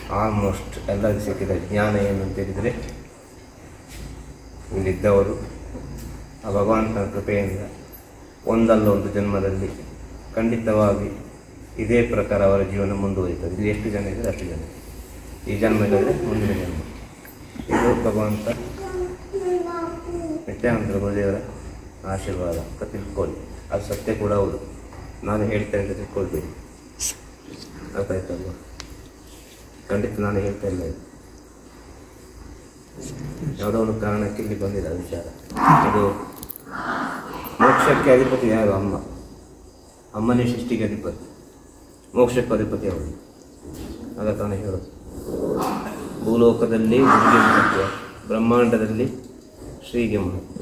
Almost ಎಲ್ಲರಿಗೂ ಸಿಕ್ಕಿದ ಜ್ಞಾನ ಏನು ಅಂತ ಹೇಳಿದರೆ ಇಲ್ಲಿದ್ದವರು ಆ ಭಗವಂತನ ಕೃಪೆಯಿಂದ ಒಂದಲ್ಲ ಒಂದು ಜನ್ಮದಲ್ಲಿ ಖಂಡಿತವಾಗಿ ಇದೇ ಪ್ರಕಾರ ಅವರ ಜೀವನ ಮುಂದುವರಿತದೆ ಇಲ್ಲಿ ಎಷ್ಟು ಜನ ಇದ್ದಾರೆ ಅಷ್ಟು ಜನ ಈ ಜನ್ಮ ಇಲ್ಲದ್ರೆ ಮುಂದಿನ ಜನ್ಮ ಇದು ಭಗವಂತ ನಿತ್ಯಾನಂದ ಗುರುದೇವರ ಆಶೀರ್ವಾದ ಅಂತ ತಿಳ್ಕೊಳ್ಳಿ ಅದು ಸತ್ಯ ಕೂಡ ಹೌದು ನಾನು ಹೇಳ್ತೇನೆ ಅಂತ ತಿಳ್ಕೊಳ್ಬೇಡಿ ಅರ್ಥ ಆಯ್ತಲ್ವ ಖಂಡಿತ ನಾನು ಹೇಳ್ತಾ ಇಲ್ಲ ಇದು ಯಾವುದೋ ಒಂದು ಕಾರಣಕ್ಕೆ ಇಲ್ಲಿ ಬಂದಿಲ್ಲ ಅದು ವಿಚಾರ ಇದು ಮೋಕ್ಷಕ್ಕೆ ಅಧಿಪತಿ ಯಾರು ಅಮ್ಮ ಅಮ್ಮನೇ ಸೃಷ್ಟಿಗೆ ಅಧಿಪತಿ ಮೋಕ್ಷಕ್ಕೆ ಅಧಿಪತಿ ಅವರು ಆಗ ತಾನೇ ಹೇಳೋದು ಭೂಲೋಕದಲ್ಲಿ ಗುರುಗೆ ಮಹತ್ವ ಬ್ರಹ್ಮಾಂಡದಲ್ಲಿ ಶ್ರೀಗೆ ಮಹತ್ವ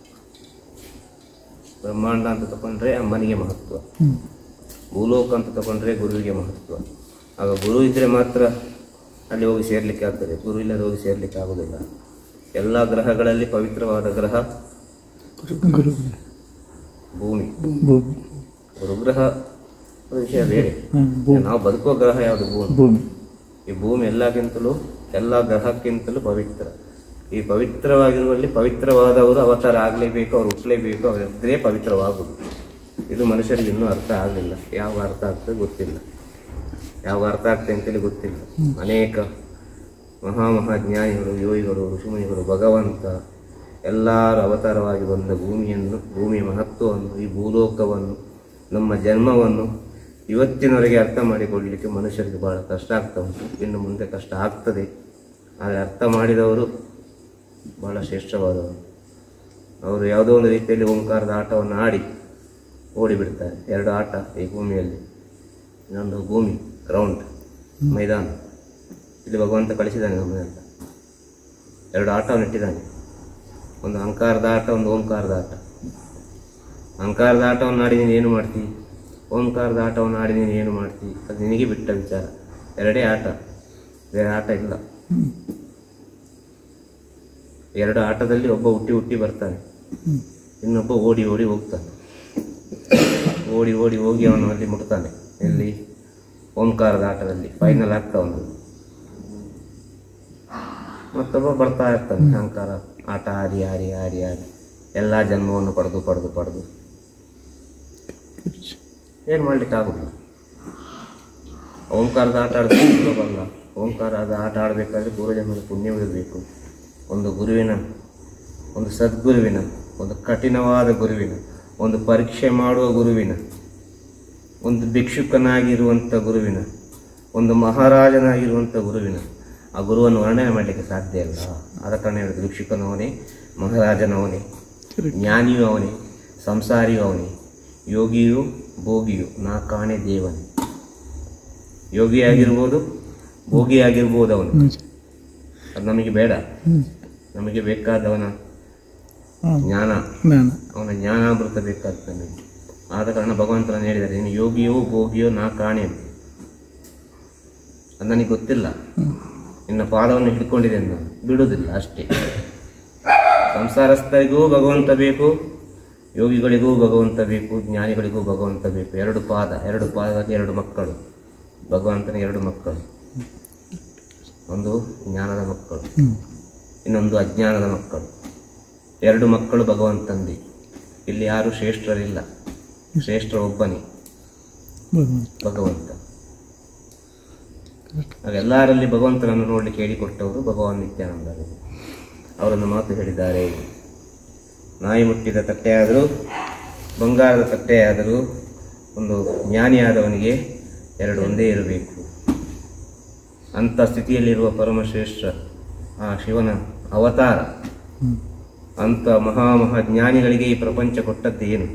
ಬ್ರಹ್ಮಾಂಡ ಅಂತ ತಗೊಂಡ್ರೆ ಅಮ್ಮನಿಗೆ ಮಹತ್ವ ಭೂಲೋಕ ಅಂತ ತಗೊಂಡ್ರೆ ಗುರುವಿಗೆ ಮಹತ್ವ ಆಗ ಗುರು ಇದ್ದರೆ ಮಾತ್ರ ಅಲ್ಲಿ ಹೋಗಿ ಸೇರ್ಲಿಕ್ಕೆ ಆಗ್ತದೆ ಗುರು ಇಲ್ಲದೆ ಹೋಗಿ ಸೇರ್ಲಿಕ್ಕೆ ಆಗೋದಿಲ್ಲ ಎಲ್ಲ ಗ್ರಹಗಳಲ್ಲಿ ಪವಿತ್ರವಾದ ಗ್ರಹ ಗುರು ಭೂಮಿ ಭೂಮಿ ಗುರುಗ್ರಹ ವಿಷಯ ಬೇರೆ ಹ್ಮ್, ಭೂಮಿ ನಾವು ಬದುಕುವ ಗ್ರಹ ಯಾವುದು ಭೂಮಿ ಭೂಮಿ ಈ ಭೂಮಿ ಎಲ್ಲಕ್ಕಿಂತಲೂ ಎಲ್ಲ ಗ್ರಹಕ್ಕಿಂತಲೂ ಪವಿತ್ರ ಈ ಪವಿತ್ರವಾಗಿರುವಲ್ಲಿ ಪವಿತ್ರವಾದವರು ಅವತಾರ ಆಗಲೇಬೇಕು ಅವ್ರು ಹುಟ್ಟಲೇಬೇಕು ಅವರಿದ್ದರೆ ಪವಿತ್ರವಾಗುವುದು ಇದು ಮನುಷ್ಯರಿಗೆ ಇನ್ನೂ ಅರ್ಥ ಆಗಲಿಲ್ಲ ಯಾವ ಅರ್ಥ ಆಗ್ತದೆ ಗೊತ್ತಿಲ್ಲ ಯಾವ ಅರ್ಥ ಆಗ್ತದೆ ಅಂತೇಳಿ ಗೊತ್ತಿಲ್ಲ ಅನೇಕ ಮಹಾ ಮಹಾ ಜ್ಞಾನಿಗಳು ಯೋಗಿಗಳು ಋಷಿಮುನಿಗಳು ಭಗವಂತ ಎಲ್ಲರೂ ಅವತಾರವಾಗಿ ಬಂದ ಭೂಮಿಯನ್ನು ಭೂಮಿಯ ಮಹತ್ವವನ್ನು ಈ ಭೂಲೋಕವನ್ನು ನಮ್ಮ ಜನ್ಮವನ್ನು ಇವತ್ತಿನವರೆಗೆ ಅರ್ಥ ಮಾಡಿಕೊಳ್ಳಲಿಕ್ಕೆ ಮನುಷ್ಯರಿಗೆ ಬಹಳ ಕಷ್ಟ ಆಗ್ತಾ ಉಂಟು ಇನ್ನು ಮುಂದೆ ಕಷ್ಟ ಆಗ್ತದೆ ಆದರೆ ಅರ್ಥ ಮಾಡಿದವರು ಬಹಳ ಶ್ರೇಷ್ಠವಾದವರು ಅವರು ಯಾವುದೋ ಒಂದು ರೀತಿಯಲ್ಲಿ ಓಂಕಾರದ ಆಟವನ್ನು ಆಡಿ ಓಡಿಬಿಡ್ತಾರೆ ಎರಡು ಆಟ ಈ ಭೂಮಿಯಲ್ಲಿ ಇನ್ನೊಂದು ಭೂಮಿ ಗ್ರೌಂಡ್ ಮೈದಾನ ಇಲ್ಲಿ ಭಗವಂತ ಕಳಿಸಿದ್ದಾನೆ ನಮ್ಮನ್ನೆಲ್ಲ ಎರಡು ಆಟವನ್ನು ಇಟ್ಟಿದ್ದಾನೆ ಒಂದು ಅಹಂಕಾರದ ಆಟ ಒಂದು ಓಂಕಾರದ ಆಟ ಅಹಂಕಾರದ ಆಟವನ್ನು ಆಡಿ ನೀನು ಏನು ಮಾಡ್ತಿ ಓಂಕಾರದ ಆಟವನ್ನು ಆಡಿ ನೀನು ಏನು ಮಾಡ್ತಿ ಅದು ನಿನಗೆ ಬಿಟ್ಟ ವಿಚಾರ ಎರಡೇ ಆಟ ಬೇರೆ ಆಟ ಇಲ್ಲ ಎರಡು ಆಟದಲ್ಲಿ ಒಬ್ಬ ಹುಟ್ಟಿ ಹುಟ್ಟಿ ಬರ್ತಾನೆ ಇನ್ನೊಬ್ಬ ಓಡಿ ಓಡಿ ಹೋಗ್ತಾನೆ ಓಡಿ ಓಡಿ ಹೋಗಿ ಅವನು ಅಲ್ಲಿ ಮುಟ್ತಾನೆ ಎಲ್ಲಿ ಓಂಕಾರದ ಆಟದಲ್ಲಿ ಫೈನಲ್ ಆಗ್ತಾ ಅವನು ಮತ್ತೊಬ್ಬ ಬರ್ತಾ ಇರ್ತಾನೆ ಅಹಂಕಾರ ಆಟ ಆಡಿ ಆಡಿ ಆಡಿ ಆಡಿ ಎಲ್ಲ ಜನ್ಮವನ್ನು ಪಡೆದು ಪಡೆದು ಪಡೆದು ಏನು ಮಾಡ್ಲಿಕ್ಕೆ ಆಗುದಿಲ್ಲ ಓಂಕಾರದ ಆಟ ಆಡೋದು ಸುಲಭ ಅಲ್ಲ ಓಂಕಾರದ ಆಟ ಆಡಬೇಕಾದ್ರೆ ಪೂರ್ವಜನ್ಮದ ಪುಣ್ಯವಿರಬೇಕು ಒಂದು ಗುರುವಿನ ಒಂದು ಸದ್ಗುರುವಿನ ಒಂದು ಕಠಿಣವಾದ ಗುರುವಿನ ಒಂದು ಪರೀಕ್ಷೆ ಮಾಡುವ ಗುರುವಿನ ಒಂದು ಭಿಕ್ಷುಕನಾಗಿರುವಂಥ ಗುರುವಿನ ಒಂದು ಮಹಾರಾಜನಾಗಿರುವಂಥ ಗುರುವಿನ ಆ ಗುರುವನ್ನು ವರ್ಣನೆ ಮಾಡಲಿಕ್ಕೆ ಸಾಧ್ಯ ಇಲ್ಲ ಆದ ಕಾರಣ ಹೇಳಿದ್ರು ಭಿಕ್ಷುಕನವನೇ ಮಹಾರಾಜನವನೇ ಜ್ಞಾನಿಯೂ ಅವನೇ ಸಂಸಾರಿಯೂ ಅವನೇ ಯೋಗಿಯೂ ಭೋಗಿಯು ನಾ ಕಾಣೆ ದೇವನೇ ಯೋಗಿಯಾಗಿರ್ಬೋದು ಭೋಗಿಯಾಗಿರ್ಬೋದು ಅವನು ನಿಜ ಅದು ನಮಗೆ ಬೇಡ ಹ್ಮ್. ನಮಗೆ ಬೇಕಾದವನ ಹಾಂ ಜ್ಞಾನ ನಾನು ಅವನ ಜ್ಞಾನಾಮೃತ ಬೇಕಾಗ್ತದೆ ನಮಗೆ ಆದ ಕಾರಣ ಭಗವಂತನ ಹೇಳಿದ್ದಾರೆ ನೀನು ಯೋಗಿಯೋ ಭೋಗಿಯೋ ನಾ ಕಾಣೆ ಅಂತ. ಅದು ನನಗೆ ಗೊತ್ತಿಲ್ಲ ನಿನ್ನ ಪಾದವನ್ನು ಹಿಡ್ಕೊಂಡಿದ್ದೇನೆ ನಾನು ಬಿಡುವುದಿಲ್ಲ ಅಷ್ಟೇ ಸಂಸಾರಸ್ಥರಿಗೂ ಭಗವಂತ ಬೇಕು ಯೋಗಿಗಳಿಗೂ ಭಗವಂತ ಬೇಕು ಜ್ಞಾನಿಗಳಿಗೂ ಭಗವಂತ ಬೇಕು ಎರಡು ಪಾದ ಎರಡು ಪಾದದಲ್ಲಿ ಎರಡು ಮಕ್ಕಳು ಭಗವಂತನ ಎರಡು ಮಕ್ಕಳು ಒಂದು ಜ್ಞಾನದ ಮಕ್ಕಳು ಹ್ಞೂ ಇನ್ನೊಂದು ಅಜ್ಞಾನದ ಮಕ್ಕಳು ಎರಡು ಮಕ್ಕಳು ಭಗವಂತಂದಿ ಇಲ್ಲಿ ಯಾರು ಶ್ರೇಷ್ಠರಿಲ್ಲ ಶ್ರೇಷ್ಠ ಒಬ್ಬನೇ ಭಗವಂತ ಭಗವಂತ ಆಗ ಎಲ್ಲರಲ್ಲಿ ಭಗವಂತನನ್ನು ನೋಡಲಿಕ್ಕೆ ಹೇಳಿಕೊಟ್ಟವರು ಭಗವಾನ್ ನಿತ್ಯಾನಂದ ಅವರನ್ನು ಮಾತು ಹೇಳಿದ್ದಾರೆ ನಾಯಿ ಮುಟ್ಟಿದ ತಟ್ಟೆಯಾದರೂ ಬಂಗಾರದ ತಟ್ಟೆಯಾದರೂ ಒಂದು ಜ್ಞಾನಿಯಾದವನಿಗೆ ಎರಡು ಒಂದೇ ಇರಬೇಕು ಅಂಥ ಸ್ಥಿತಿಯಲ್ಲಿರುವ ಪರಮಶ್ರೇಷ್ಠ ಆ ಶಿವನ ಅವತಾರ ಹ್ಞೂ ಅಂಥ ಮಹಾ ಮಹಾ ಜ್ಞಾನಿಗಳಿಗೆ ಈ ಪ್ರಪಂಚ ಕೊಟ್ಟದ್ದು ಏನು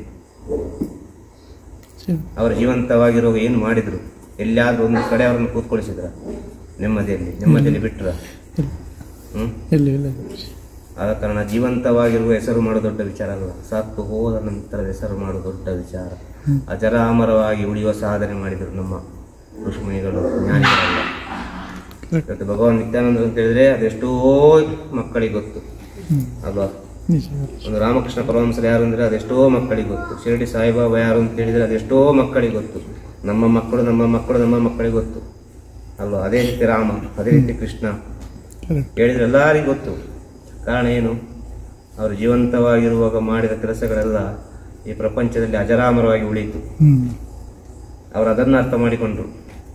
ಸರಿ ಅವರು ಜೀವಂತವಾಗಿರುವಾಗ ಏನು ಮಾಡಿದ್ರು ಎಲ್ಲಿಯಾದ್ರೂ ಒಂದು ಕಡೆ ಅವರನ್ನು ಕೂತ್ಕೊಳಿಸಿದ್ರ ನೆಮ್ಮದಿಯಲ್ಲಿ ನೆಮ್ಮದಿಯಲ್ಲಿ ಬಿಟ್ರ ಇಲ್ಲ ಹ್ಮ್ ಇಲ್ಲ ಇಲ್ಲ ಆದ ಕಾರಣ ಜೀವಂತವಾಗಿರುವ ಹೆಸರು ಮಾಡೋ ದೊಡ್ಡ ವಿಚಾರ ಅಲ್ಲ ಸತ್ತು ಹೋದ ನಂತರ ಹೆಸರು ಮಾಡೋ ದೊಡ್ಡ ವಿಚಾರ ಅಜರಾಮರವಾಗಿ ಉಳಿಯುವ ಸಾಧನೆ ಮಾಡಿದರು ನಮ್ಮ ಋಷಿಮುನಿಗಳು ಜ್ಞಾನಿಗಳೆಲ್ಲ ಇವತ್ತು ಭಗವಾನ್ ನಿತ್ಯಾನಂದ ಅಂತ ಹೇಳಿದ್ರೆ ಅದೆಷ್ಟೋ ಮಕ್ಕಳಿಗೆ ಗೊತ್ತು ಹ್ಞೂ ಅಲ್ವಾ ನಿಜ ಒಂದು ರಾಮಕೃಷ್ಣ ಪರಮಹಂಸರು ಯಾರು ಅಂದ್ರೆ ಅದೆಷ್ಟೋ ಮಕ್ಕಳಿಗೆ ಗೊತ್ತು ಶಿರಡಿ ಸಾಯಿಬಾಬಾ ಯಾರು ಅಂತ ಹೇಳಿದ್ರೆ ಅದೆಷ್ಟೋ ಮಕ್ಕಳಿಗೆ ಗೊತ್ತು ನಮ್ಮ ಮಕ್ಕಳು ನಮ್ಮ ಮಕ್ಕಳು ನಮ್ಮ ಮಕ್ಕಳಿಗೆ ಗೊತ್ತು ಅಲ್ವಾ ಅದೇ ರೀತಿ ರಾಮ ಅದೇ ರೀತಿ ಕೃಷ್ಣ ಕರೆಕ್ಟ್ ಹೇಳಿದ್ರೆ ಎಲ್ಲರಿಗೂ ಗೊತ್ತು ಕಾರಣ ಏನು ಅವರು ಜೀವಂತವಾಗಿರುವಾಗ ಮಾಡಿದ ಕೆಲಸಗಳೆಲ್ಲ ಈ ಪ್ರಪಂಚದಲ್ಲಿ ಅಜರಾಮರವಾಗಿ ಉಳಿಯಿತು ಹ್ಞೂ ಅವರು ಅದನ್ನು ಅರ್ಥ ಮಾಡಿಕೊಂಡ್ರು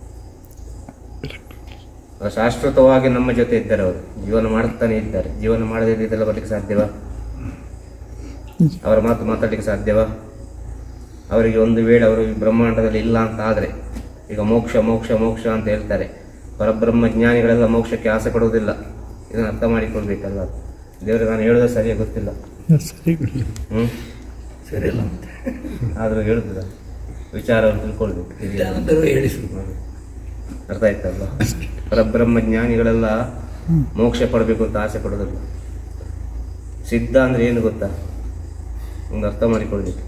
ಅವರು ಶಾಶ್ವತವಾಗಿ ನಮ್ಮ ಜೊತೆ ಇದ್ದಾರೆ ಅವರು ಜೀವನ ಮಾಡುತ್ತಾನೆ ಇದ್ದಾರೆ ಜೀವನ ಮಾಡದೇ ಇದೆಲ್ಲ ಬರಲಿಕ್ಕೆ ಸಾಧ್ಯವಾ ನಿಜ ಅವರ ಮಾತು ಮಾತಾಡಲಿಕ್ಕೆ ಸಾಧ್ಯವಾ ಅವರಿಗೆ ಒಂದು ವೇಳೆ ಅವರು ಈ ಬ್ರಹ್ಮಾಂಡದಲ್ಲಿ ಇಲ್ಲ ಅಂತ ಆದರೆ ಈಗ ಮೋಕ್ಷ ಮೋಕ್ಷ ಮೋಕ್ಷ ಅಂತ ಹೇಳ್ತಾರೆ ಪರಬ್ರಹ್ಮ ಜ್ಞಾನಿಗಳೆಲ್ಲ ಮೋಕ್ಷಕ್ಕೆ ಆಸೆ ಪಡುವುದಿಲ್ಲ ಇದನ್ನು ಅರ್ಥ ಮಾಡಿಕೊಳ್ಬೇಕಲ್ಲ ದೇವರಿಗೆ ನಾನು ಹೇಳೋದು ಸರಿಯಾಗಿ ಗೊತ್ತಿಲ್ಲ ಸರಿ ಗುರುಜಿ ಹ್ಮ್ ಸರಿ ಇಲ್ಲ ಮತ್ತೆ ಆದರೂ ಹೇಳುದಿಲ್ಲ ವಿಚಾರವನ್ನು ತಿಳ್ಕೊಳ್ಬೇಕು ನಿತ್ಯಾನಂದರು ಹೇಳಿದ್ರು ಹ್ಮ್. ಅರ್ಥ ಆಯ್ತಲ್ಲ ಪರಬ್ರಹ್ಮ ಜ್ಞಾನಿಗಳೆಲ್ಲ ಮೋಕ್ಷ ಪಡಬೇಕು ಅಂತ ಆಸೆ ಪಡೋದಿಲ್ಲ ಸಿದ್ಧ ಅಂದ್ರೆ ಏನು ಗೊತ್ತಾ ಒಂದು ಅರ್ಥ ಮಾಡಿಕೊಳ್ಬೇಕು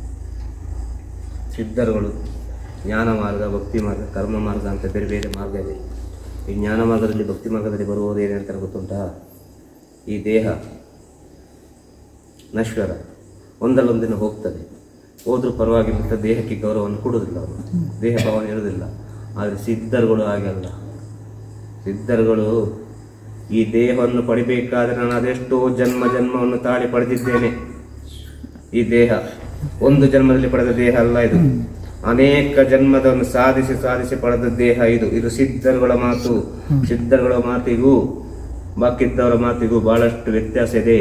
ಸಿದ್ಧರುಗಳು ಜ್ಞಾನ ಮಾರ್ಗ ಭಕ್ತಿ ಮಾರ್ಗ ಕರ್ಮ ಮಾರ್ಗ ಅಂತ ಬೇರೆ ಬೇರೆ ಮಾರ್ಗ ಇದೆ ಈ ಜ್ಞಾನ ಮಾರ್ಗದಲ್ಲಿ ಭಕ್ತಿ ಮಾರ್ಗದಲ್ಲಿ ಬರುವುದು ಏನಂತ ಗೊತ್ತುಂಟಾ ಈ ದೇಹ ನಶ್ವರ ಒಂದಲ್ಲೊಂದಿನ ಹೋಗ್ತದೆ ಹೋದ್ರೂ ಪರವಾಗಿಲ್ಲ ಅಂತ ದೇಹಕ್ಕೆ ಗೌರವವನ್ನು ಕೊಡುವುದಿಲ್ಲ ಅವರು ದೇಹ ಭಾವನೆ ಇರುವುದಿಲ್ಲ ಆದರೆ ಸಿದ್ಧರುಗಳು ಹಾಗಲ್ಲ ಸಿದ್ಧರುಗಳು ಈ ದೇಹವನ್ನು ಪಡಿಬೇಕಾದ್ರೆ ನಾನು ಅದೆಷ್ಟೋ ಜನ್ಮ ಜನ್ಮವನ್ನು ತಾಳಿ ಪಡೆದಿದ್ದೇನೆ ಈ ದೇಹ ಒಂದು ಜನ್ಮದಲ್ಲಿ ಪಡೆದ ದೇಹ ಅಲ್ಲ ಇದು ಅನೇಕ ಜನ್ಮದವನ್ನು ಸಾಧಿಸಿ ಸಾಧಿಸಿ ಪಡೆದ ದೇಹ ಇದು ಇದು ಸಿದ್ಧರುಗಳ ಮಾತು ಸಿದ್ಧರುಗಳ ಮಾತಿಗೂ ಬಾಕಿದ್ದವರ ಮಾತಿಗೂ ಬಹಳಷ್ಟು ವ್ಯತ್ಯಾಸ ಇದೆ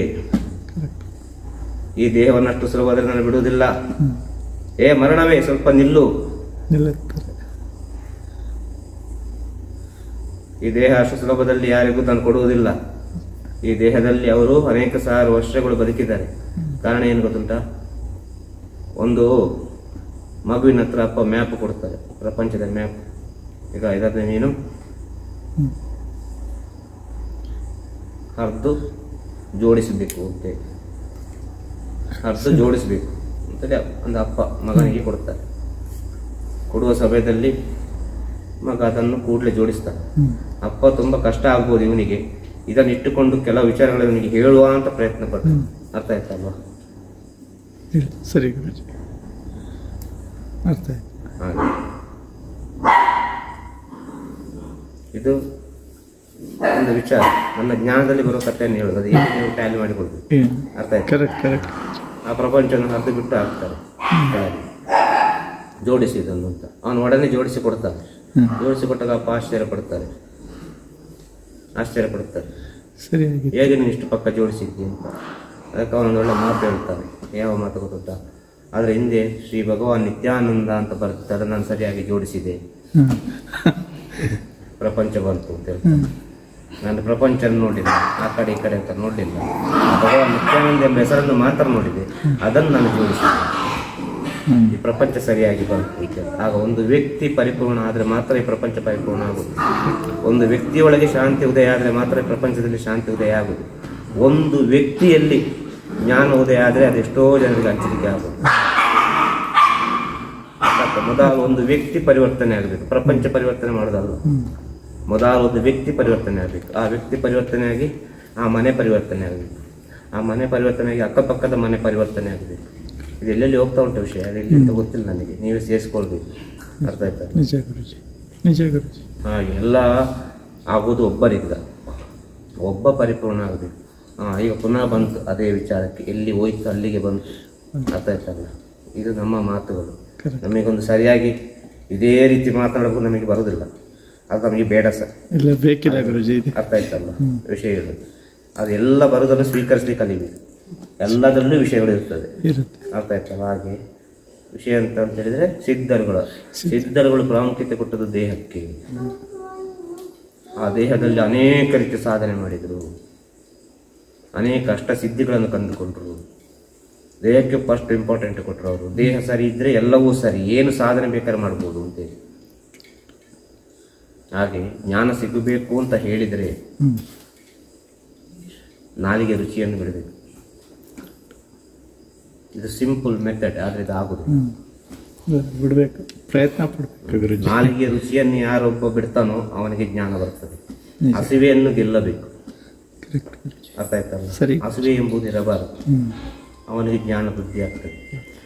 ಈ ದೇಹವನ್ನಷ್ಟು ಸುಲಭದಲ್ಲಿ ನಾನು ಬಿಡುವುದಿಲ್ಲ ಏ ಮರಣವೇ ಸ್ವಲ್ಪ ನಿಲ್ಲು ನಿಲ್ಲುತ್ತಾರೆ ಈ ದೇಹ ಅಷ್ಟು ಸುಲಭದಲ್ಲಿ ಯಾರಿಗೂ ನಾನು ಕೊಡುವುದಿಲ್ಲ ಈ ದೇಹದಲ್ಲಿ ಅವರು ಅನೇಕ ಸಾವಿರ ವರ್ಷಗಳು ಬದುಕಿದ್ದಾರೆ ಕಾರಣ ಏನು ಗೊತ್ತುಂಟಾ ಒಂದು ಮಗುವಿನ ಹತ್ರ ಅಪ್ಪ ಮ್ಯಾಪ್ ಕೊಡ್ತಾರೆ ಪ್ರಪಂಚದ ಮ್ಯಾಪ್ ಈಗ ಇದನ್ನ ನೀನು ಹ್ಞೂ ಹರಿದು ಜೋಡಿಸಬೇಕು ಅಂತ ಹರಿದು ಜೋಡಿಸಬೇಕು ಅಂತೇಳಿ ಒಂದು ಅಪ್ಪ ಮಗನಿಗೆ ಕೊಡ್ತಾರೆ ಕೊಡುವ ಸಮಯದಲ್ಲಿ ಮಗ ಅದನ್ನು ಕೂಡಲೇ ಜೋಡಿಸ್ತಾನೆ ಹ್ಞೂ ಅಪ್ಪ ತುಂಬಾ ಕಷ್ಟ ಆಗ್ಬೋದು ಇವನಿಗೆ ಇದನ್ನು ಇಟ್ಟುಕೊಂಡು ಕೆಲವು ವಿಚಾರಗಳು ಇವನಿಗೆ ಹೇಳುವ ಅಂತ ಪ್ರಯತ್ನ ಪಡ್ತಾನೆ ಅರ್ಥ ಆಯ್ತಲ್ವಾ ಹೇಳಿ ಸರಿ ಗುರುಜಿ ಅರ್ಥ ಆಯ್ತು ಹಾಗೆ ಇದು ಒಂದು ವಿಚಾರ ನನ್ನ ಜ್ಞಾನದಲ್ಲಿ ಬರುವ ಕಥೆಯನ್ನು ಹೇಳೋದು ಅದು ಹೇಗೆ ನೀವು ಟ್ಯಾಲಿ ಮಾಡಿಕೊಳ್ಬೇಕು ಏನು ಅರ್ಥ ಆಯ್ತು ಕರೆಕ್ಟ್ ಕರೆಕ್ಟ್ ಆ ಪ್ರಪಂಚವನ್ನು ಹರಿದು ಬಿಟ್ಟು ಹಾಕ್ತಾರೆ ಕೆಳಗೆ. ಜೋಡಿಸಿ ಇದನ್ನು ಅಂತ ಅವನು ಒಡನೆ ಜೋಡಿಸಿ ಕೊಡ್ತಾನೆ ಹ್ಮ್. ಜೋಡಿಸಿ ಕೊಟ್ಟಾಗ ಅಪ್ಪ ಆಶ್ಚರ್ಯ ಪಡ್ತಾರೆ ಆಶ್ಚರ್ಯ ಪಡ್ತಾರೆ ಸರಿಯಾಗಿ ಹೇಗೆ ನೀನು ಇಷ್ಟು ಪಕ್ಕ ಜೋಡಿಸಿದ್ದಿ ಅಂತ ಅದಕ್ಕೆ ಅವನೊಂದು ಒಳ್ಳೆ ಮಾತು ಹೇಳ್ತಾನೆ ಯಾವ ಮಾತು ಗೊತ್ತುಂಟಾ ಆದರೆ ಹಿಂದೆ ಶ್ರೀ ಭಗವಾನ್ ನಿತ್ಯಾನಂದ ಅಂತ ಬರುತ್ತೆ ಅದನ್ನು ನಾನು ಸರಿಯಾಗಿ ಜೋಡಿಸಿದೆ ಹಾಂ ಪ್ರಪಂಚ ಬಂತು ಅಂತ ಹೇಳ್ತಾನೆ ಹ್ಞೂ ನಾನು ಪ್ರಪಂಚ ನೋಡಿಲ್ಲ ಆ ಕಡೆ ಈ ಕಡೆ ಅಂತ ನೋಡಲಿಲ್ಲ ಭಗವಾನ್ ನಿತ್ಯಾನಂದ ಎಂಬ ಹೆಸರನ್ನು ಮಾತ್ರ ನೋಡಿದೆ ಅದನ್ನು ನಾನು ಜೋಡಿಸಿದೆ ಹ್ಞೂ ಈ ಪ್ರಪಂಚ ಸರಿಯಾಗಿ ಬಂತು ಅಂತ ಹೇಳಿ. ಆಗ ಒಂದು ವ್ಯಕ್ತಿ ಪರಿಪೂರ್ಣ ಆದರೆ ಮಾತ್ರ ಈ ಪ್ರಪಂಚ ಪರಿಪೂರ್ಣ ಆಗುದು ಒಂದು ವ್ಯಕ್ತಿಯೊಳಗೆ ಶಾಂತಿ ಉದಯ ಆದರೆ ಮಾತ್ರ ಈ ಪ್ರಪಂಚದಲ್ಲಿ ಶಾಂತಿ ಉದಯ ಆಗುದು ಒಂದು ವ್ಯಕ್ತಿಯಲ್ಲಿ ಜ್ಞಾನ ಉದಯ ಆದರೆ ಅದೆಷ್ಟೋ ಜನರಿಗೆ ಹಂಚಲಿಕ್ಕೆ ಆಗುದು ಅರ್ಥಾತ್ ಮೊದಲು ಒಂದು ವ್ಯಕ್ತಿ ಪರಿವರ್ತನೆ ಆಗಬೇಕು ಪ್ರಪಂಚ ಪರಿವರ್ತನೆ ಮಾಡೋದಲ್ಲ ಹ್ಞೂ ಮೊದಲು ಒಂದು ವ್ಯಕ್ತಿ ಪರಿವರ್ತನೆ ಆಗಬೇಕು ಆ ವ್ಯಕ್ತಿ ಪರಿವರ್ತನೆಯಾಗಿ ಆ ಮನೆ ಪರಿವರ್ತನೆ ಆಗಬೇಕು ಆ ಮನೆ ಪರಿವರ್ತನೆಯಾಗಿ ಅಕ್ಕಪಕ್ಕದ ಮನೆ ಪರಿವರ್ತನೆ ಆಗಬೇಕು ಇದು ಎಲ್ಲೆಲ್ಲಿ ಹೋಗ್ತಾ ಉಂಟು ವಿಷಯ ಅದು ಎಲ್ಲಿ ಅಂತ ಗೊತ್ತಿಲ್ಲ ನನಗೆ ನೀವೇ ಸೇರಿಸ್ಕೊಳ್ಬೇಕು ಅರ್ಥ ಆಯ್ತಾ ನಿಜ ಗುರುಜಿ ನಿಜ ಗುರುಜಿ ಹಾಗೆ ಎಲ್ಲ ಆಗುವುದು ಒಬ್ಬರಿಂದ ಒಬ್ಬ ಪರಿಪೂರ್ಣ ಆಗಬೇಕು ಹಾ ಈಗ ಪುನಃ ಬಂತು ಅದೇ ವಿಚಾರಕ್ಕೆ ಎಲ್ಲಿ ಹೋಯ್ತು ಅಲ್ಲಿಗೆ ಬಂತು ಅರ್ಥ ಆಯ್ತಲ್ಲ ಇದು ನಮ್ಮ ಮಾತುಗಳು Correct. ನಮಗೊಂದು ಸರಿಯಾಗಿ ಇದೇ ರೀತಿ ಮಾತನಾಡೋದು ನಮಗೆ ಬರುವುದಿಲ್ಲ ಅದು ನಮಗೆ ಬೇಡ ಸರ್ ಇಲ್ಲ ಬೇಕಿಲ್ಲ ಗುರುಜಿ ಇದು ಅರ್ಥ ಆಯ್ತಲ್ಲ ವಿಷಯಗಳು ಅದೆಲ್ಲ ಬರುವುದನ್ನು ಸ್ವೀಕರಿಸಲಿಕ್ಕೆ ಕಲಿಬೇಕು ಎಲ್ಲದರಲ್ಲೂ ವಿಷಯಗಳು ಇರ್ತದೆ ಇರುತ್ತೆ ಅರ್ಥ ಆಯ್ತಲ್ಲ ಹಾಗೆ ವಿಷಯ ಅಂತ ಅಂತ ಹೇಳಿದ್ರೆ ಸಿದ್ಧರುಗಳು ಸಿದ್ಧರುಗಳು ಪ್ರಾಮುಖ್ಯತೆ ಕೊಟ್ಟದ್ದು ದೇಹಕ್ಕೆ ಆ ದೇಹದಲ್ಲಿ ಅನೇಕ ರೀತಿಯ ಸಾಧನೆ ಮಾಡಿದರು ಅನೇಕ ಅಷ್ಟ ಸಿದ್ಧಿಗಳನ್ನು ಕಂಡುಕೊಂಡ್ರು ದೇಹಕ್ಕೆ ಫಸ್ಟ್ ಇಂಪಾರ್ಟೆಂಟ್ ಕೊಟ್ಟರು ಅವರು ದೇಹ ಸರಿ ಇದ್ರೆ ಎಲ್ಲವೂ ಸರಿ ಏನು ಸಾಧನೆ ಬೇಕಾದ್ರೆ ಮಾಡ್ಬೋದು ಅಂತೇಳಿ ಹಾಗೆ ಜ್ಞಾನ ಸಿಗಬೇಕು ಅಂತ ಹೇಳಿದರೆ ಹ್ಞೂ ನಾಲಿಗೆ ರುಚಿಯನ್ನು ಬಿಡಬೇಕು ಇದು ಸಿಂಪಲ್ ಮೆಥಡ್ ಆದರೆ ಇದು ಆಗುದು ಹ್ಞೂ ಬಿಡಬೇಕು ಪ್ರಯತ್ನ ಪಡಬೇಕು ಗುರುಜಿ ನಾಲಿಗೆ ರುಚಿಯನ್ನು ಯಾರೊಬ್ಬ ಬಿಡ್ತಾನೋ ಅವನಿಗೆ ಜ್ಞಾನ ಬರ್ತದೆ ನಿಜ. ಹಸಿವೆಯನ್ನು ಗೆಲ್ಲಬೇಕು ಕರೆಕ್ಟ್ ಗುರುಜಿ ಅರ್ಥ ಆಯ್ತಲ್ಲ ಸರಿ. ಹಸಿವೆ ಎಂಬುದು ಇರಬಾರದು ಹ್ಞೂ ಅವನಿಗೆ ಜ್ಞಾನ ಬುದ್ಧಿ ಆಗ್ತದೆ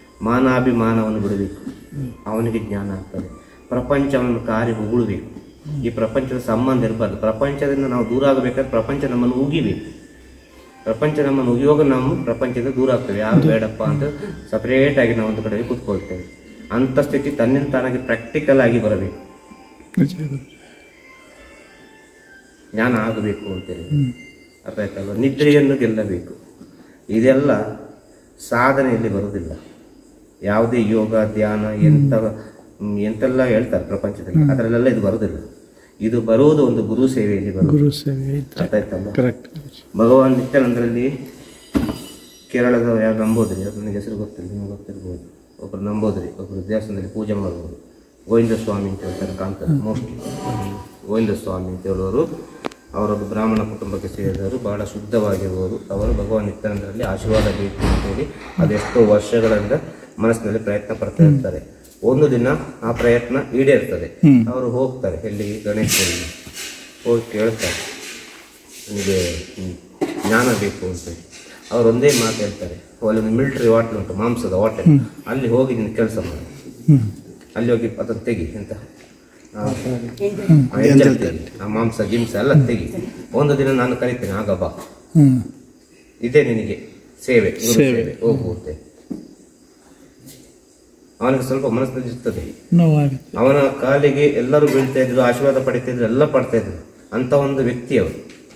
ಮಾನಾಭಿಮಾನವನ್ನು ಬಿಡಬೇಕು ಅವನಿಗೆ ಜ್ಞಾನ ಆಗ್ತದೆ ಪ್ರಪಂಚವನ್ನು ಕಾರಿ ಹೊಗಳಬೇಕು ಈ ಪ್ರಪಂಚದ ಸಂಬಂಧ ಇರಬಾರ್ದು ಪ್ರಪಂಚದಿಂದ ನಾವು ದೂರ ಆಗಬೇಕಾದ್ರೆ ಪ್ರಪಂಚ ನಮ್ಮನ್ನು ಉಗಿಬೇಕು ಪ್ರಪಂಚ ನಮ್ಮನ್ನು ಉಗಿಯುವಾಗ ನಾವು ಪ್ರಪಂಚದಿಂದ ದೂರ ಆಗ್ತೇವೆ ಯಾರು ಬೇಡಪ್ಪ ಅಂತ ಸಪರೇಟ್ ಆಗಿ ನಾವು ಒಂದು ಕಡೆಗೆ ಕೂತ್ಕೊಳ್ತೇವೆ ಅಂತ ಸ್ಥಿತಿ ತನ್ನಿಂದ ತಾನಾಗಿ ಪ್ರಾಕ್ಟಿಕಲ್ ಆಗಿ ಬರಬೇಕು ನಿಜ ಗುರುಜಿ ಜ್ಞಾನ ಆಗಬೇಕು ಅಂತೇಳಿ ಅರ್ಥ ಆಯ್ತಲ್ವ ನಿದ್ರೆಯನ್ನು ಗೆಲ್ಲಬೇಕು ಇದೆಲ್ಲ ಸಾಧನೆಯಲ್ಲಿ ಬರುವುದಿಲ್ಲ ಯಾವುದೇ ಯೋಗ ಧ್ಯಾನ ಎಂತ ಹ್ಮ್, ಎಂತೆಲ್ಲ ಹೇಳ್ತಾರೆ ಪ್ರಪಂಚದಲ್ಲಿ ಅದರಲ್ಲೆಲ್ಲ ಇದು ಬರುವುದಿಲ್ಲ ಇದು ಬರುವುದು ಒಂದು ಗುರು ಸೇವೆಯಲ್ಲಿ ಬರುವುದು ಗುರು ಸೇವೆ ಇದ್ರೆ ಅರ್ಥ ಆಯ್ತಲ್ವ ಕರೆಕ್ಟ್ ಗುರುಜಿ ಭಗವಾನ್ ನಿತ್ಯಾನಂದರಲ್ಲಿ ಕೇರಳದ ಯಾರು ನಂಬೋದ್ರಿ ಅದು ನನಗೆ ಹೆಸರು ಗೊತ್ತಿಲ್ಲ ನಿಮ್ಗೆ ಗೊತ್ತಿರ್ಬೋದು ಒಬ್ರು ನಂಬೋದ್ರಿ ಒಬ್ರು ದೇವಸ್ಥಾನದಲ್ಲಿ ಪೂಜೆ ಮಾಡ್ಬೋದು ಗೋವಿಂದ ಸ್ವಾಮಿ ಅಂತ ಹೇಳ್ತಾರೆ ಕಾಣ್ತಾರೆ ಮೋಸ್ಟ್ಲಿ ಗೋವಿಂದ ಸ್ವಾಮಿ ಅಂತ ಹೇಳುವವರು ಅವರೊಬ್ಬ ಬ್ರಾಹ್ಮಣ ಕುಟುಂಬಕ್ಕೆ ಸೇರಿದವರು ಬಹಳ ಶುದ್ಧವಾಗಿರುವವರು ಅವರು ಭಗವಾನ್ ನಿತ್ಯಾನಂದರಲ್ಲಿ ಆಶೀರ್ವಾದ ಬೇಕು ಅಂತೇಳಿ ಅದೆಷ್ಟೋ ವರ್ಷಗಳಿಂದ ಮನಸ್ಸಿನಲ್ಲಿ ಪ್ರಯತ್ನ ಪಡ್ತಾ ಇರ್ತಾರೆ ಒಂದು ದಿನ ಆ ಪ್ರಯತ್ನ ಈಡೇರ್ತದೆ ಅವರು ಹೋಗ್ತಾರೆ ಎಲ್ಲಿಗೆ ಗಣೇಶರಿಗೆ ಹೋಗಿ ಕೇಳ್ತಾರೆ ನನಗೆ ಹ್ಮ್, ಜ್ಞಾನ ಬೇಕು ಅಂತ ಅವ್ರು ಒಂದೇ ಮಾತು ಹೇಳ್ತಾರೆ ಅಲ್ಲೊಂದು ಮಿಲಿಟರಿ ಹೋಟ್ಲ್ ಉಂಟು ಮಾಂಸದ ಹೋಟೆಲ್ ಅಲ್ಲಿ ಹೋಗಿ ನೀನು ಕೆಲಸ ಮಾಡಿ ಹ್ಮ್ ಅಲ್ಲಿ ಹೋಗಿ ಅದನ್ನು ತೆಗಿ ಎಂತ ಆ, ಆ ಎಂಜಲ್ ತೆಗಿ. ಆ ಮಾಂಸ ಗಿಂಸ ಎಲ್ಲ ತೆಗಿ ಒಂದು ದಿನ ನಾನು ಕರಿತೇನೆ ಆಗ ಬಾ ಹ್ಮ್ ಇದೇ ನಿನಗೆ ಸೇವೆ ಗುರು ಸೇವೆ. ಸೇವೆ ಹೋಗುವಂತೆ ಅವನಿಗೆ ಸ್ವಲ್ಪ ಮನಸ್ಸಿನಲ್ಲಿ ಇರ್ತದೆ ನೋವಾಗುತ್ತೆ ಅವನ ಕಾಲಿಗೆ ಎಲ್ಲರೂ ಬೀಳ್ತಾ ಇದ್ರು ಆಶೀರ್ವಾದ ಪಡಿತಾ ಇದ್ರು ಎಲ್ಲ ಪಡ್ತಾ ಇದ್ರು ಅಂತ ಒಂದು ವ್ಯಕ್ತಿ ಅವರು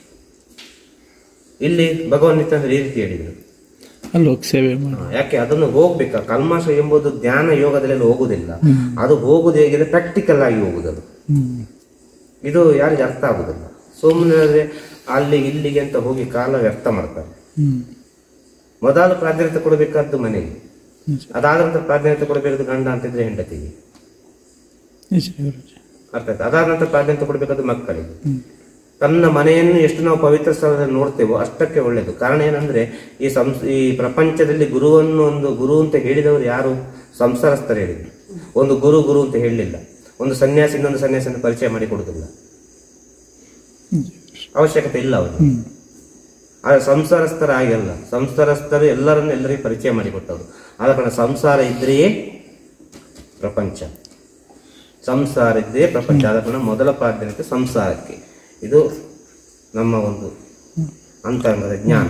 ಇಲ್ಲಿ ಭಗವಾನ್ ನಿತ್ಯಾನಂದರು ಈ ರೀತಿ ಹೇಳಿದ್ರು ಅಲ್ಲಿ ಹೋಗಿ ಸೇವೆ ಮಾಡಿ ಹಾ, ಯಾಕೆ ಅದನ್ನು ಹೋಗ್ಬೇಕಾ ಕಲ್ಮಾಶ ಎಂಬುದು ಧ್ಯಾನ ಯೋಗದಲ್ಲಿ ಹೋಗುದಿಲ್ಲ ಅದು ಹೋಗುದು ಹೇಗಿದೆ ಪ್ರಾಕ್ಟಿಕಲ್ ಆಗಿ ಹೋಗುದದು ಹ್ಮ್ ಇದು ಯಾರಿಗೆ ಅರ್ಥ ಆಗುದಿಲ್ಲ ಸುಮ್ಮನೆ ಆದ್ರೆ ಅಲ್ಲಿ ಇಲ್ಲಿಗೆ ಅಂತ ಹೋಗಿ ಕಾಲ ವ್ಯರ್ಥ ಮಾಡ್ತಾರೆ ಹ್ಮ್ ಮೊದಲು ಪ್ರಾಧಾನ್ಯತೆ ಕೊಡಬೇಕಾದ್ದು ಮನೆಗೆ ನಿಜ ಅದಾದ ನಂತರ ಪ್ರಾಧಾನ್ಯತೆ ಕೊಡಬೇಕಾದ್ದು ಗಂಡ ಅಂತಿದ್ರೆ ಹೆಂಡತಿಗೆ ನಿಜ ಗುರುಜಿ ಅರ್ಥ ಆಯ್ತಾ ಅದಾದ ನಂತರ ಪ್ರಾಧಾನ್ಯತೆ ಕೊಡಬೇಕಾದ್ದು ಮಕ್ಕಳಿಗೆ ಹ್ಮ್ ತನ್ನ ಮನೆಯನ್ನು ಎಷ್ಟು ನಾವು ಪವಿತ್ರ ಸ್ಥಳದಲ್ಲಿ ನೋಡ್ತೇವೋ ಅಷ್ಟಕ್ಕೆ ಒಳ್ಳೆಯದು ಕಾರಣ ಏನಂದ್ರೆ ಈ ಸಂಸ್ ಈ ಪ್ರಪಂಚದಲ್ಲಿ ಗುರುವನ್ನು ಒಂದು ಗುರು ಅಂತ ಹೇಳಿದವರು ಯಾರು ಸಂಸಾರಸ್ಥರು ಹೇಳಿದ್ರು ಒಂದು ಗುರು ಗುರು ಅಂತ ಹೇಳಲಿಲ್ಲ ಒಂದು ಸನ್ಯಾಸಿ ಇನ್ನೊಂದು ಸನ್ಯಾಸಿಯನ್ನು ಪರಿಚಯ ಮಾಡಿ ಕೊಡುದಿಲ್ಲ ನಿಜ ಅವಶ್ಯಕತೆ ಇಲ್ಲ ಅವರು ಹ್ಮ್ ಆದ್ರೆ ಸಂಸಾರಸ್ಥರ ಆಗಿಲ್ಲ ಸಂಸಾರಸ್ಥರು ಎಲ್ಲರನ್ನು ಎಲ್ಲರಿಗೆ ಪರಿಚಯ ಮಾಡಿಕೊಟ್ಟವರು ಆದ ಕಾರಣ ಸಂಸಾರ ಇದ್ರೆಯೇ ಪ್ರಪಂಚ ಸಂಸಾರ ಇದ್ದೇ ಪ್ರಪಂಚ ಆದ ಕಾರಣ ಮೊದಲ ಪ್ರಾಧಾನ್ಯತೆ ಸಂಸಾರಕ್ಕೆ ಇದು ನಮ್ಮ ಒಂದು ಅಂತರಂಗದ ಜ್ಞಾನ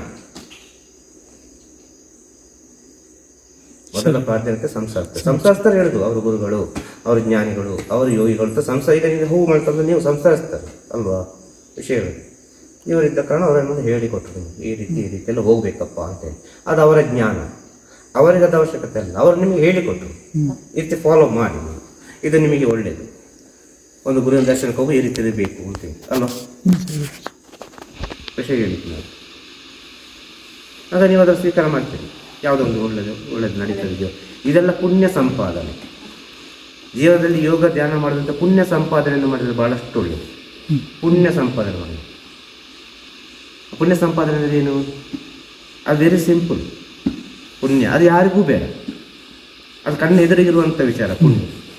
ಮೊದಲ ಪ್ರಾಧಾನ್ಯತೆ ಸಂಸಾರಕ್ಕೆ ಸಂಸಾರಸ್ಥರು ಹೇಳುದು ಅವರು ಗುರುಗಳು ಅವರು ಜ್ಞಾನಿಗಳು ಅವರು ಯೋಗಿಗಳು ಅಂತ ಸಂಸಾರ ಈಗ ನೀವು ಹೂವು ಮಾಡ್ತಂದ್ರೆ ನೀವು ಸಂಸಾರಿಸ್ತಾರೆ ಅಲ್ವಾ ವಿಷಯಗಳು ಇವರಿದ್ದ ಕಾರಣ ಅವರನ್ನು ಹೇಳಿಕೊಟ್ರು ಈ ರೀತಿ ಈ ರೀತಿ ಎಲ್ಲ ಹೋಗ್ಬೇಕಪ್ಪ ಅಂತೇಳಿ ಅದು ಅವರ ಜ್ಞಾನ ಅವರಿಗೆ ಅದು ಅವಶ್ಯಕತೆ ಅಲ್ಲ ಅವರು ನಿಮಗೆ ಹೇಳಿಕೊಟ್ರು ಈ ರೀತಿ ಫಾಲೋ ಮಾಡಿ ನೀವು. ಇದು ನಿಮಗೆ ಒಳ್ಳೆಯದು ಒಂದು ಗುರುವಿನ ದರ್ಶನಕ್ಕೆ ಹೋಗಿ ಈ ರೀತಿ ಬೇಕು ಅಂತೇಳಿ ಅಲ್ವಾ ನಿಜ ಗುರುಜಿ ವಿಷಯ ಹೇಳಿದ್ದು ನಾವು ಆಗ ನೀವು ಅದನ್ನು ಸ್ವೀಕಾರ ಮಾಡ್ತೀರಿ ಯಾವುದೋ ಒಂದು ಒಳ್ಳೆಯದು ಒಳ್ಳೆಯದು ನಡೀತದೆಯೋ ಇದೆಲ್ಲ ಪುಣ್ಯ ಸಂಪಾದನೆ ಜೀವನದಲ್ಲಿ ಯೋಗ ಧ್ಯಾನ ಮಾಡಿದಂಥ ಪುಣ್ಯ ಸಂಪಾದನೆಯನ್ನು ಮಾಡಿದರೆ ಬಹಳಷ್ಟು ಒಳ್ಳೆಯದು ಪುಣ್ಯ ಸಂಪಾದನೆ ಮಾಡಿ ಪುಣ್ಯ ಸಂಪಾದನೆ ಅಂದರೆ ಏನು ಅದು ವೆರಿ ಸಿಂಪಲ್ ಪುಣ್ಯ ಅದು ಯಾರಿಗೂ ಬೇಡ ಅದು ಕಣ್ಣ ಎದುರಿಗಿರುವಂಥ ವಿಚಾರ ಪುಣ್ಯ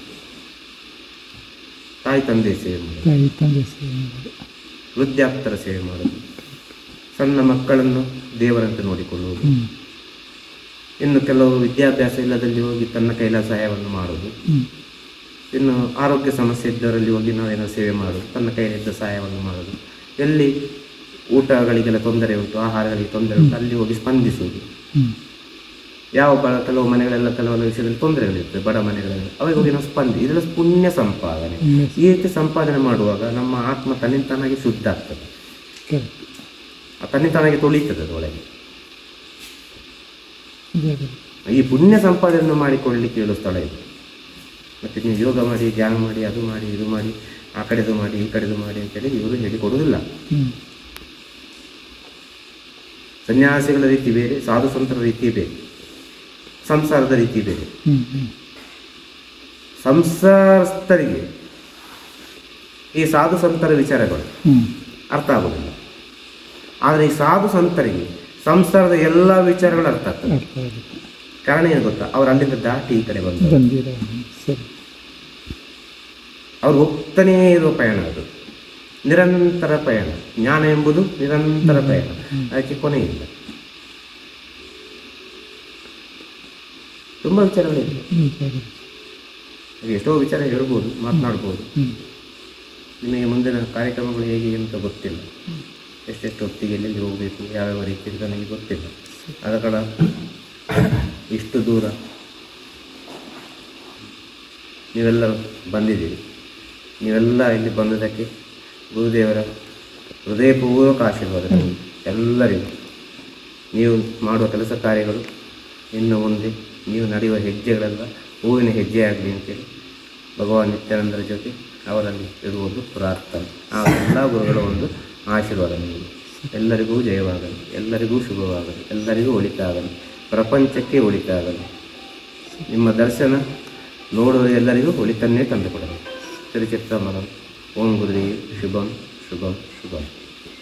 ತಾಯಿ ತಂದೆ ಸೇವೆ ಮಾಡೋದು ತಾಯಿ ತಂದೆ ಸೇವೆ ಮಾಡೋದು ವೃದ್ಧಾಪ್ತರ ಸೇವೆ ಮಾಡೋದು ಸಣ್ಣ ಮಕ್ಕಳನ್ನು ದೇವರಂತೆ ನೋಡಿಕೊಳ್ಳುವುದು ಹ್ಮ್ ಇನ್ನು ಕೆಲವು ವಿದ್ಯಾಭ್ಯಾಸ ಇಲ್ಲದಲ್ಲಿ ಹೋಗಿ ತನ್ನ ಕೈಲ ಸಹಾಯವನ್ನು ಮಾಡುವುದು ಹ್ಮ್ ಇನ್ನು ಆರೋಗ್ಯ ಸಮಸ್ಯೆ ಇದ್ದವರಲ್ಲಿ ಹೋಗಿ ನಾವೇನೋ ಸೇವೆ ಮಾಡೋದು ತನ್ನ ಕೈಲಿದ್ದ ಸಹಾಯವನ್ನು ಮಾಡೋದು ಎಲ್ಲಿ ಊಟಗಳಿಗೆಲ್ಲ ತೊಂದರೆ ಉಂಟು ಆಹಾರಗಳಿಗೆ ತೊಂದರೆ ಉಂಟು ಅಲ್ಲಿ ಹೋಗಿ ಸ್ಪಂದಿಸುವುದು ಹ್ಮ್ ಯಾವ ಬ- ಕೆಲವು ಮನೆಗಳೆಲ್ಲ ಕೆಲವೊಂದು ವಿಷಯದಲ್ಲಿ ತೊಂದರೆಗಳಿರ್ತದೆ ಬಡ ಮನೆಗಳಲ್ಲಿ ಅವಾಗ ಹೋಗಿ ನಾವು ಸ್ಪಂದಿ ಇದೆಲ್ಲ ಪುಣ್ಯ ಸಂಪಾದನೆ ಪುಣ್ಯ ಈ ರೀತಿ ಸಂಪಾದನೆ ಮಾಡುವಾಗ ನಮ್ಮ ಆತ್ಮ ತನ್ನಿಂತಾನಾಗಿ ಶುದ್ಧ ಆಗ್ತದೆ ಕರೆಕ್ಟ್ ಆ ತನ್ನಿಂತಾನಾಗಿ ತೊಳಿತದೆ ಅದರೊಳಗೆ ನಿಜ ಗುರುಜಿ ಈ ಪುಣ್ಯ ಸಂಪಾದನೆಯನ್ನು ಮಾಡಿಕೊಳ್ಳಲಿಕ್ಕೆ ಹೇಳೋ ಸ್ಥಳ ಇದು ಮತ್ತೆ ನೀವು ಯೋಗ ಮಾಡಿ ಧ್ಯಾನ ಮಾಡಿ ಅದು ಮಾಡಿ ಇದು ಮಾಡಿ ಆ ಕಡೆದು ಮಾಡಿ ಈ ಕಡೆದು ಮಾಡಿ ಅಂತೇಳಿ ಇವರು ಹೇಳಿ ಕೊಡುವುದಿಲ್ಲ ಹ್ಮ್ ಸನ್ಯಾಸಿಗಳ ರೀತಿ ಬೇರೆ ಸಾಧು ಸಂತರ ರೀತಿ ಬೇರೆ ಸಂಸಾರದ ರೀತಿ ಬೇರೆ ಹ್ಮ್ ಹ್ಮ್ ಸಂಸಾರಸ್ಥರಿಗೆ ಈ ಸಾಧು ಸಂತರ ವಿಚಾರಗಳು ಹ್ಮ್ ಅರ್ಥ ಆಗುವುದಿಲ್ಲ ಆದರೆ ಈ ಸಾಧು ಸಂತರಿಗೆ ಸಂಸಾರದ ಎಲ್ಲ ವಿಚಾರಗಳು ಅರ್ಥ ಆಗ್ತದೆ ಅರ್ಥ ಆಗುತ್ತೆ ಕಾರಣ ಏನು ಗೊತ್ತಾ ಅವ್ರು ಅಲ್ಲಿಂದ ದಾಟಿ ಈ ಕಡೆ ಬಂದರು ಬಂದಿರ ಸರಿ ಅವ್ರು ಹೋಗ್ತಾನೇ ಇರುವ ಪಯಣ ಅದು ನಿರಂತರ ಪಯಣ ಜ್ಞಾನ ಎಂಬುದು ನಿರಂತರ ಪಯಣ ಅದಕ್ಕೆ ಕೊನೆ ಇಲ್ಲ ತುಂಬ ವಿಚಾರಗಳಿವೆ ನಿಜ ಗುರುಜಿ ಅದು ಎಷ್ಟೋ ವಿಚಾರ ಹೇಳ್ಬೋದು ಮಾತನಾಡ್ಬೋದು ಹ್ಮ್ ನಿಮಗೆ ಮುಂದಿನ ಕಾರ್ಯಕ್ರಮಗಳು ಹೇಗೆ ಅಂತ ಗೊತ್ತಿಲ್ಲ ಎಷ್ಟೆಷ್ಟು ಹೊತ್ತಿಗೆ ಎಲ್ಲೆಲ್ಲಿ ಹೋಗಬೇಕು ಯಾವ್ಯಾವ ರೀತಿ ಅಂತ ನನಗೆ ಗೊತ್ತಿಲ್ಲ ಆದ ಕಾರಣ ಇಷ್ಟು ದೂರ ನೀವೆಲ್ಲ ಬಂದಿದ್ದೀರಿ ನೀವೆಲ್ಲ ಇಲ್ಲಿ ಬಂದದಕ್ಕೆ ಗುರುದೇವರ ಹೃದಯಪೂರ್ವಕ ಆಶೀರ್ವಾದ ನಿಮಗೆ ಎಲ್ಲರಿಗೂ ನೀವು ಮಾಡುವ ಕೆಲಸ ಕಾರ್ಯಗಳು ಇನ್ನು ಮುಂದೆ ನೀವು ನಡೆಯುವ ಹೆಜ್ಜೆಗಳೆಲ್ಲ ಹೂವಿನ ಹೆಜ್ಜೆ ಆಗಲಿ ಅಂತೇಳಿ ಭಗವಾನ್ ನಿತ್ಯಾನಂದರ ಜೊತೆ ಅವರಲ್ಲಿ ಇರುವುದು ಪ್ರಾರ್ಥನೆ ಆ ಎಲ್ಲ ಗುರುಗಳ ಒಂದು ಆಶೀರ್ವಾದ ನಿಮಗೆ ಎಲ್ಲರಿಗೂ ಜಯವಾಗಲಿ ಎಲ್ಲರಿಗೂ ಶುಭವಾಗಲಿ ಎಲ್ಲರಿಗೂ ಒಳಿತಾಗಲಿ ಪ್ರಪಂಚಕ್ಕೆ ಒಳಿತಾಗಲಿ ನಿಮ್ಮ ದರ್ಶನ ನೋಡುವ ಎಲ್ಲರಿಗೂ ಒಳಿತನ್ನೇ ತಂದುಕೊಡಬೇಕು ತಿರುಚಿತ್ರ ಮರಂ ಓಂ ಗುರುದೇವಿ ಶುಭಂ ಶುಭಂ ಶುಭಂ